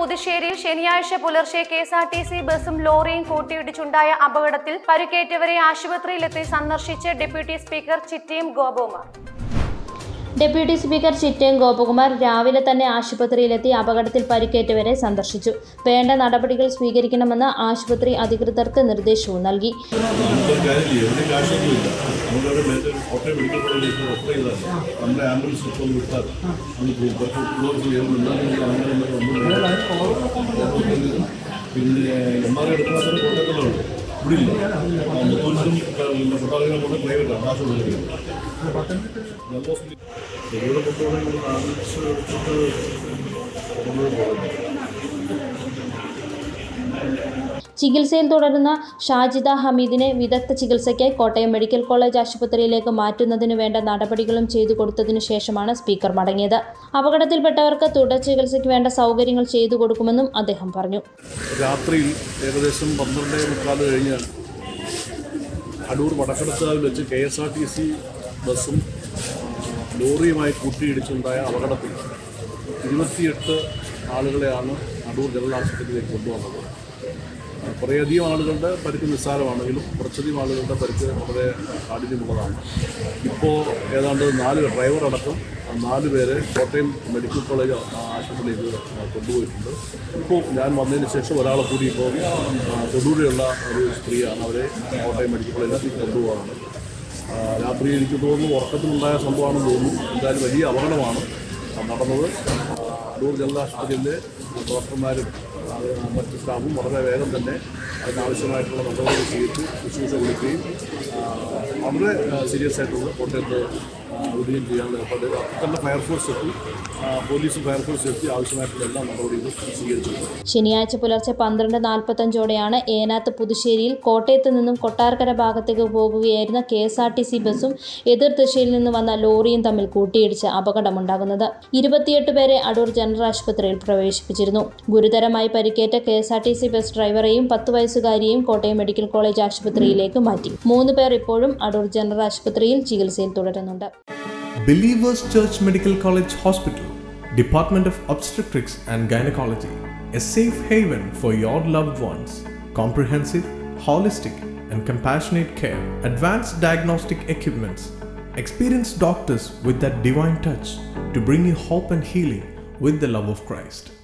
പുതുശ്ശേരിയിൽ ശനിയാഴ്ച പുലർച്ചെ K S R T C ബസും ലോറിയും കൂട്ടിയിടിച്ചുണ്ടായ അപകടത്തിൽ പരിക്കേറ്റവരെ ആശുപത്രിയിലെത്തി സന്ദർശിച്ച് ഡെപ്യൂട്ടി സ്പീക്കർ ചിറ്റയും ഗോപകുമാർ ഡെപ്യൂട്ടി സ്പീക്കർ ചിറ്റയം ഗോപകുമാർ രാവിലെ തന്നെ ആശുപത്രിയിലെത്തി അപകടത്തിൽ പരിക്കേറ്റവരെ സന്ദർശിച്ചു വേണ്ട നടപടികൾ സ്വീകരിക്കണമെന്ന് ആശുപത്രി അധികൃതർക്ക് നിർദ്ദേശവും നൽകി നമുക്കൊരു കാര്യമില്ല എവിടെ കാശൊന്നുമില്ല നമ്മളവിടെ മെഡിക്കൽ കോട്ടയം മെഡിക്കൽ കോളേജിൽ റെഫർ ചെയ്താൽ നമ്മുടെ ആംബുലൻസ് ഇപ്പോൾ ഒന്ന് വിട്ടാൽ ഒന്ന് പോകും കുറച്ച് ക്ലോസ് ചെയ്യുന്നുണ്ടെങ്കിൽ അങ്ങനെ നമ്മൾ പിന്നെ എം ആർ ഐ എടുക്കാത്ത കോട്ടയത്തിലുണ്ട് ഇവിടെ ഇല്ല മുത്തൂരിലും കൊട്ടാരങ്ങളും കൊണ്ട് പ്രൈവറ്റാണ് കാശ് കൊടുക്കുന്നത് ഇവിടെ കൊണ്ടുപോകണമെങ്കിൽ ആംബുലൻസ് എടുത്തിട്ട് കൊണ്ടുപോയി ചികിത്സയിൽ തുടരുന്ന ഷാജിദ ഹമീദിനെ വിദഗ്ധ ചികിത്സയ്ക്കായി കോട്ടയം മെഡിക്കൽ കോളേജ് ആശുപത്രിയിലേക്ക് മാറ്റുന്നതിന് വേണ്ട നടപടികളും ചെയ്തു കൊടുത്തതിനു ശേഷമാണ് സ്പീക്കർ മടങ്ങിയത് അപകടത്തിൽപ്പെട്ടവർക്ക് തുടർ ചികിത്സയ്ക്ക് വേണ്ട സൗകര്യങ്ങൾ ചെയ്തു കൊടുക്കുമെന്നും അദ്ദേഹം പറഞ്ഞു രാത്രിയിൽ ഏകദേശം പന്ത്രണ്ടേ മുക്കാൽ കഴിഞ്ഞ് അടൂർ വടക്കടത്തുകാവിൽ വെച്ച് K S R T C ബസ്സും ലോറിയുമായി കൂട്ടിയിടിച്ചുണ്ടായ അപകടത്തിൽ ഇരുപത്തിയെട്ട് ആളുകളെയാണ് അടൂർ ജനറൽ ആശുപത്രിയിലേക്ക് കൊണ്ടുവന്നത് കുറേയധികം ആളുകളുടെ പരിക്ക് നിസ്സാരമാണെങ്കിലും കുറച്ചധികം ആളുകളുടെ പരിക്ക് വളരെ കാഠിന്യമുള്ളതാണ് ഇപ്പോൾ ഏതാണ്ട് നാല് ഡ്രൈവർ അടക്കം നാല് പേരെ കോട്ടയം മെഡിക്കൽ കോളേജ് ആശുപത്രിയിലേക്ക് കൊണ്ടുപോയിട്ടുണ്ട് ഇപ്പോൾ ഞാൻ വന്നതിന് ശേഷം ഒരാളെ കൂടി ഇപ്പോൾ തൊടുപുഴയുള്ള ഒരു സ്ത്രീയാണ് അവരെ കോട്ടയം മെഡിക്കൽ കോളേജിലേക്ക് കൊണ്ടുപോകാറുണ്ട് രാത്രി എനിക്ക് തോന്നുന്നു ഉറക്കത്തിലുണ്ടായ സംഭവമാണെന്ന് തോന്നുന്നു എന്തായാലും വലിയ അപകടമാണ് നടന്നത് അടൂർ ജനറൽ ആശുപത്രിയിലെ ഡോക്ടർമാരും അത് മറ്റ് സ്റ്റാഫും വളരെ വേഗം തന്നെ അതിനാവശ്യമായിട്ടുള്ള നടപടികൾ സ്വീകരിച്ച് ശുശ്രൂഷ കൊടുക്കുകയും ആ, വളരെ സീരിയസ് ആയിട്ടുള്ള കോട്ടയത്ത് ആ, വിടുകയും ചെയ്യാനുള്ള ഏർപ്പാട് തന്നെ ഫയർഫോഴ്സ് എത്തി ആ, പോലീസും ഫയർഫോഴ്സും എത്തി ആവശ്യമായിട്ടുള്ള എല്ലാ നടപടികളും സ്വീകരിച്ചിട്ടുണ്ട് ശനിയാഴ്ച പുലർച്ചെ പന്ത്രണ്ട് നാൽപ്പത്തഞ്ചോടെയാണ് ഏനാത്ത് പുതുശ്ശേരിയിൽ കോട്ടയത്ത് നിന്നും കൊട്ടാരക്കര ഭാഗത്തേക്ക് പോകുകയായിരുന്ന K S R T C ബസ്സും എതിർ ദിശയിൽ നിന്ന് വന്ന ലോറിയും തമ്മിൽ കൂട്ടിയിടിച്ച് അപകടമുണ്ടാകുന്നത് ഇരുപത്തിയെട്ട് പേരെ അടൂർ ജനറൽ ആശുപത്രിയിൽ പ്രവേശിപ്പിച്ചിരുന്നു ഗുരുതരമായി പരിക്കേറ്റ K S R T C bus ഡ്രൈവറെയും പത്ത് വയസ്സുകാരിയെയും കോട്ടയം മെഡിക്കൽ കോളേജ് ആശുപത്രിയിലേക്ക് മാറ്റി മൂന്ന് പേർ ഇപ്പോഴും അടൂർ ജനറൽ ആശുപത്രിയിൽ ചികിത്സയിൽ തുടരുന്നുണ്ട് Believers Church Medical College Hospital, Department of Obstetrics and Gynecology, a safe haven for your loved ones. Comprehensive, holistic, and compassionate care, advanced diagnostic equipments, experienced doctors with that divine touch to bring you hope and healing with the love of Christ.